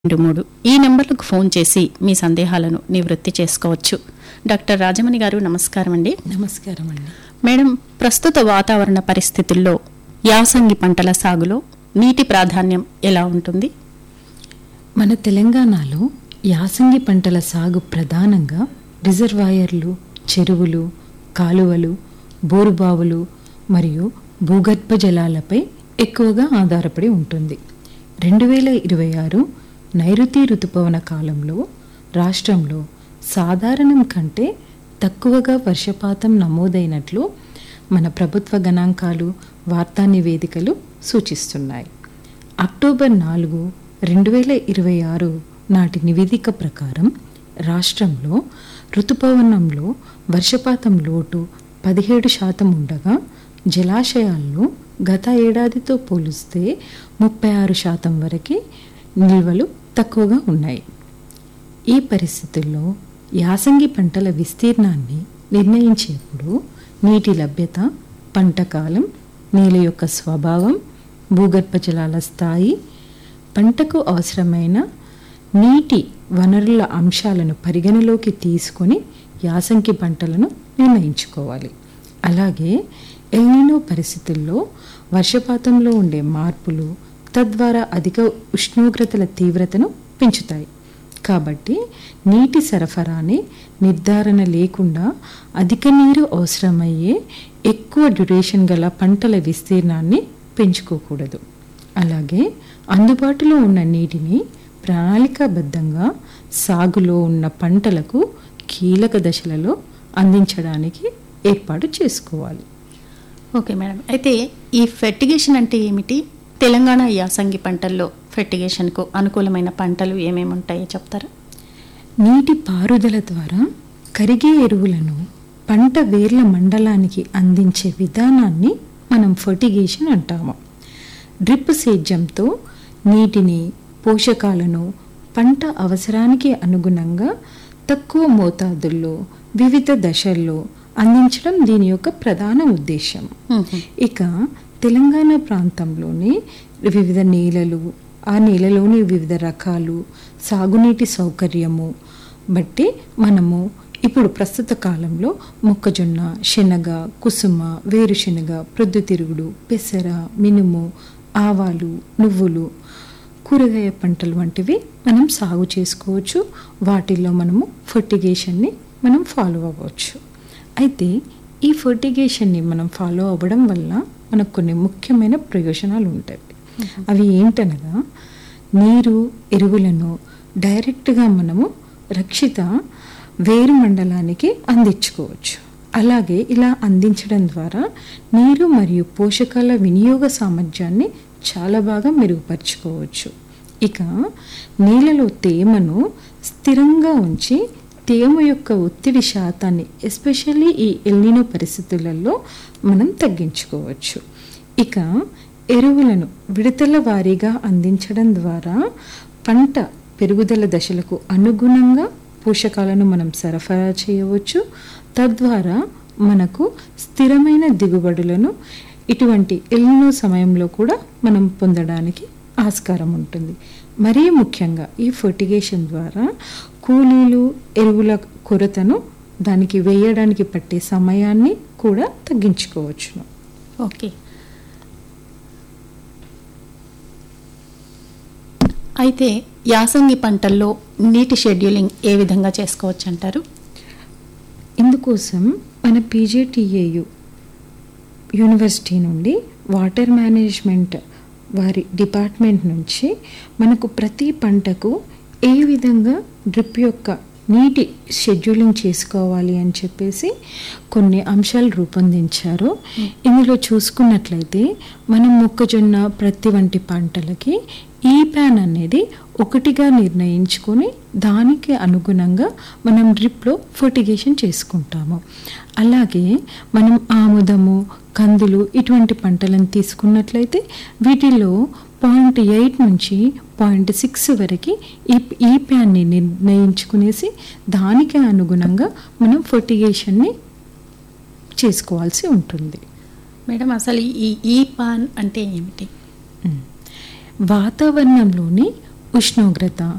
రెండు మూడు ఈ నెంబర్లకు ఫోన్ చేసి మీ సందేహాలను నివృత్తి చేసుకోవచ్చు డాక్టర్ రాజమణి గారు నమస్కారం అండి నమస్కారం అండి మేడం ప్రస్తుత వాతావరణ పరిస్థితుల్లో యాసంగి పంటల సాగులో నీటి ప్రాధాన్యం ఎలా ఉంటుంది మన తెలంగాణలో యాసంగి పంటల సాగు ప్రధానంగా రిజర్వాయర్లు చెరువులు కాలువలు బోరుబావులు మరియు భూగర్భ జలాలపై ఎక్కువగా ఆధారపడి ఉంటుంది రెండు వేల ఇరవై ఆరు నైరుతి ఋతుపవన కాలంలో రాష్ట్రంలో సాధారణం కంటే తక్కువగా వర్షపాతం నమోదైనట్లు మన ప్రభుత్వ గణాంకాలు వార్తా నివేదికలు సూచిస్తున్నాయి అక్టోబర్ నాలుగు రెండు వేల ఇరవై ఆరు నాటి నివేదిక ప్రకారం రాష్ట్రంలో ఋతుపవనంలో వర్షపాతం లోటు పదిహేడు శాతం ఉండగా జలాశయాల్లో గత ఏడాదితో పోలిస్తే ముప్పై ఆరు శాతం వరకు నిల్వలు తక్కువగా ఉన్నాయి ఈ పరిస్థితుల్లో యాసంగి పంటల విస్తీర్ణాన్ని నిర్ణయించేప్పుడు నీటి లభ్యత పంట కాలం నేల యొక్క స్వభావం భూగర్భ జలాల స్థాయి పంటకు అవసరమైన నీటి వనరుల అంశాలను పరిగణలోకి తీసుకొని యాసంగి పంటలను నిర్ణయించుకోవాలి అలాగే ఎల్నినో పరిస్థితుల్లో వర్షపాతంలో ఉండే మార్పులు తద్వారా అధిక ఉష్ణోగ్రతల తీవ్రతను పెంచుతాయి కాబట్టి నీటి సరఫరాని నిర్ధారణ లేకుండా అధిక నీరు అవసరమయ్యే ఎక్కువ డ్యూరేషన్ గల పంటల విస్తీర్ణాన్ని పెంచుకోకూడదు అలాగే అందుబాటులో ఉన్న నీటిని ప్రణాళికాబద్ధంగా సాగులో ఉన్న పంటలకు కీలక దశలలో అందించడానికి ఏర్పాటు చేసుకోవాలి ఓకే మేడం అయితే ఈ ఫెర్టిగేషన్ అంటే ఏమిటి తెలంగాణ యాసంగి పంటల్లో ఫెర్టిగేషన్కు అనుకూలమైన పంటలు ఏమేమి ఉంటాయో చెప్తారా నీటి పారుదల ద్వారా కరిగే ఎరువులను పంట వేర్ల మండలానికి అందించే విధానాన్ని మనం ఫర్టిగేషన్ అంటాము డ్రిప్ సేద్యంతో నీటిని పోషకాలను పంట అవసరానికి అనుగుణంగా తక్కువ మోతాదుల్లో వివిధ దశల్లో అందించడం దీని యొక్క ప్రధాన ఉద్దేశం ఇక తెలంగాణ ప్రాంతంలోని వివిధ నేలలు ఆ నేలలోని వివిధ రకాలు సాగునీటి సౌకర్యము బట్టి మనము ఇప్పుడు ప్రస్తుత కాలంలో మొక్కజొన్న శనగ కుసుమ వేరుశెనగ ప్రొద్దుతిరుగుడు పెసర మినుము ఆవాలు నువ్వులు కూరగాయ పంటలు వంటివి మనం సాగు చేసుకోవచ్చు వాటిల్లో మనము ఫర్టిగేషన్ని మనం ఫాలో అవ్వచ్చు అయితే ఈ ఫర్టిగేషన్ని మనం ఫాలో అవ్వడం వల్ల మనకు కొన్ని ముఖ్యమైన ప్రయోజనాలు ఉంటాయి అవి ఏంటనగా నీరు ఎరువులను డైరెక్ట్గా మనము రక్షిత వేరు మండలానికి అందించుకోవచ్చు అలాగే ఇలా అందించడం ద్వారా నీరు మరియు పోషకాల వినియోగ సామర్థ్యాన్ని చాలా బాగా మెరుగుపరుచుకోవచ్చు ఇక నీళ్ళలో తేమను స్థిరంగా ఉంచి తేమ యొక్క ఒత్తిడి శాతాన్ని ఎస్పెషల్లీ ఈ ఎల్నినో పరిస్థితులలో మనం తగ్గించుకోవచ్చు ఇక ఎరువులను విడతల వారీగా అందించడం ద్వారా పంట పెరుగుదల దశలకు అనుగుణంగా పోషకాలను మనం సరఫరా చేయవచ్చు తద్వారా మనకు స్థిరమైన దిగుబడులను ఇటువంటి ఎల్నో సమయంలో కూడా మనం పొందడానికి ఆస్కారం ఉంటుంది మరీ ముఖ్యంగా ఈ ఫర్టిగేషన్ ద్వారా కూలీలు ఎరువుల కొరతను దానికి వేయడానికి పట్టే సమయాన్ని కూడా తగ్గించుకోవచ్చును ఓకే అయితే యాసంగి పంటల్లో నీటి షెడ్యూలింగ్ ఏ విధంగా చేసుకోవచ్చు అంటారు ఇందుకోసం మన పీజేటీఏయు యూనివర్సిటీ నుండి వాటర్ మేనేజ్మెంట్ వారి డిపార్ట్మెంట్ నుంచి మనకు ప్రతి పంటకు ఏ విధంగా డ్రిప్ యొక్క నీటి షెడ్యూలింగ్ చేసుకోవాలి అని చెప్పేసి కొన్ని అంశాలు రూపొందించారు ఇందులో చూసుకున్నట్లయితే మనం మొక్కజొన్న ప్రతి వంటి పంటలకి ఈ ప్యాన్ అనేది ఒకటిగా నిర్ణయించుకొని దానికి అనుగుణంగా మనం డ్రిప్లో ఫర్టిగేషన్ చేసుకుంటాము అలాగే మనం ఆముదము కందులు ఇటువంటి పంటలను తీసుకున్నట్లయితే వీటిలో పాయింట్ ఎయిట్ నుంచి పాయింట్ సిక్స్ వరకు ఈ ఈ ప్యాన్ని నిర్ణయించుకునేసి దానికి అనుగుణంగా మనం ఫర్టిగేషన్ని చేసుకోవాల్సి ఉంటుంది మేడం అసలు ఈ ఈ పాన్ అంటే ఏమిటి వాతావరణంలోని ఉష్ణోగ్రత